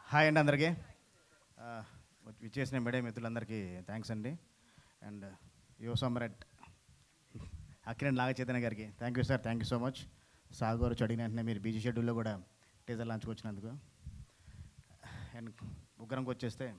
hi అండి అందరికీ విచ్చేసిన మీడియా మిత్రులందరికీ థ్యాంక్స్ అండి అండ్ యువ సమ్మరెట్ అక్కిరెడ్డి నాగ చైతన్య గారికి thank you sir thank you so much సాగోరు అడిగిన వెంటనే మీరు బీజీ షెడ్యూల్లో కూడా టీజర్ లాంచ్కి వచ్చినందుకు అండ్ ఉగ్రంకి వచ్చేస్తే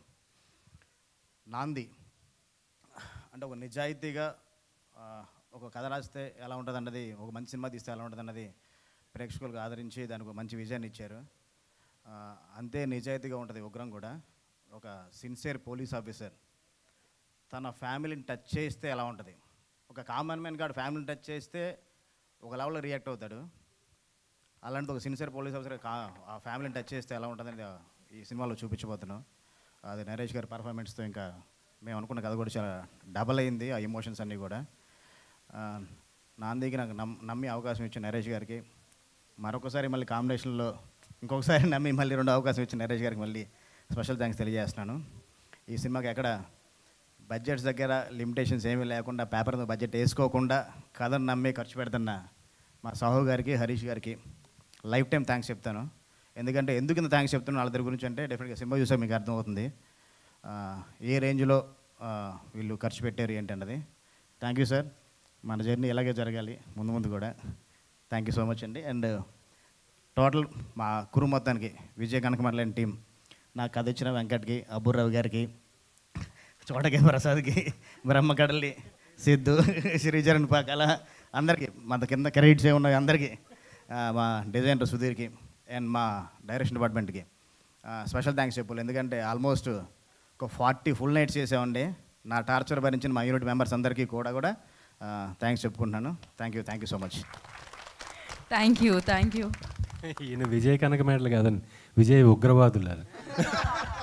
నాంది అంటే ఒక నిజాయితీగా ఆ, ఒక కథ రాస్తే ఎలా ఉంటుంది అన్నది ఒక మంచి సినిమా తీస్తే ఎలా ఉంటుంది అన్నది ప్రేక్షకులకు ఆదరించి దానికి ఒక మంచి విజయాన్ని ఇచ్చారు ఆ, అంతే నిజాయితీగా ఉంటుంది ఉగ్రం కూడా ఒక సిన్సియర్ పోలీస్ ఆఫీసర్ తన ఫ్యామిలీని టచ్ చేస్తే ఎలా ఉంటుంది ఒక కామన్ మ్యాన్ గాడు ఫ్యామిలీని టచ్ చేస్తే ఒక లెవెల్లో రియాక్ట్ అవుతాడు అలాంటి ఒక సిన్సియర్ పోలీస్ ఆఫీసర్ కా- ఆ ఫ్యామిలీని టచ్ చేస్తే ఎలా ఉంటుందని ఈ సినిమాలో చూపించబోతున్నాం అది నరేష్ గారి పర్ఫార్మెన్స్తో ఇంకా మేము అనుకున్న కథ కూడా చాలా డబల్ అయింది ఆ ఎమోషన్స్ అన్నీ కూడా ఆ, నాందికి నాకు నమ్ నమ్మి అవకాశం ఇచ్చిన నరేష్ గారికి మరొకసారి మళ్ళీ కాంబినేషన్లో ఇంకొకసారి నమ్మి మళ్ళీ రెండు అవకాశం ఇచ్చిన నరేష్ గారికి మళ్ళీ స్పెషల్ థ్యాంక్స్ తెలియజేస్తున్నాను ఈ సినిమాకి ఎక్కడ బడ్జెట్స్ దగ్గర లిమిటేషన్స్ ఏమీ లేకుండా పేపర్ మీద బడ్జెట్ వేసుకోకుండా కథను నమ్మి ఖర్చు పెడుతున్న మా సాహు గారికి హరీష్ గారికి లైఫ్ టైం థ్యాంక్స్ చెప్తాను ఎందుకంటే ఎందుకు ఇంత థ్యాంక్స్ చెప్తున్నాను వాళ్ళ దగ్గర గురించి అంటే డెఫినెట్గా సినిమా చూసాక మీకు అర్థమవుతుంది ఆ, ఏ రేంజ్లో ఆ, వీళ్ళు ఖర్చు పెట్టారు ఏంటి అన్నది థ్యాంక్ యూ సార్ మన జర్నీ ఇలాగే జరగాలి ముందు ముందు కూడా థ్యాంక్ యూ సో మచ్ అండి అండ్ టోటల్ మా కురు మొత్తానికి విజయ్ కనకమర్లేని టీం నాకు కథ ఇచ్చిన వెంకట్కి అబ్బుర్రావు గారికి చోటకి ప్రసాద్కి బ్రహ్మకడలి సిద్ధు శ్రీచరణ్ పాకాల అందరికీ మన కింద క్రెడిట్స్ ఏ ఉన్నాయి అందరికీ ఆ, మా డిజైనర్ సుధీర్కి అండ్ మా డైరెక్షన్ డిపార్ట్మెంట్కి స్పెషల్ థ్యాంక్స్ చెప్పాలి ఎందుకంటే ఆల్మోస్ట్ ఒక ఫార్టీ ఫుల్ నైట్స్ చేసామండి నా టార్చర్ భరించిన మా యూనిట్ మెంబర్స్ అందరికీ కూడా కూడా థ్యాంక్స్ చెప్పుకుంటున్నాను thank you thank you so much thank you thank you ఈయన విజయ్ కనక మేడలు కాదండి విజయ్ ఉగ్రవాదులారు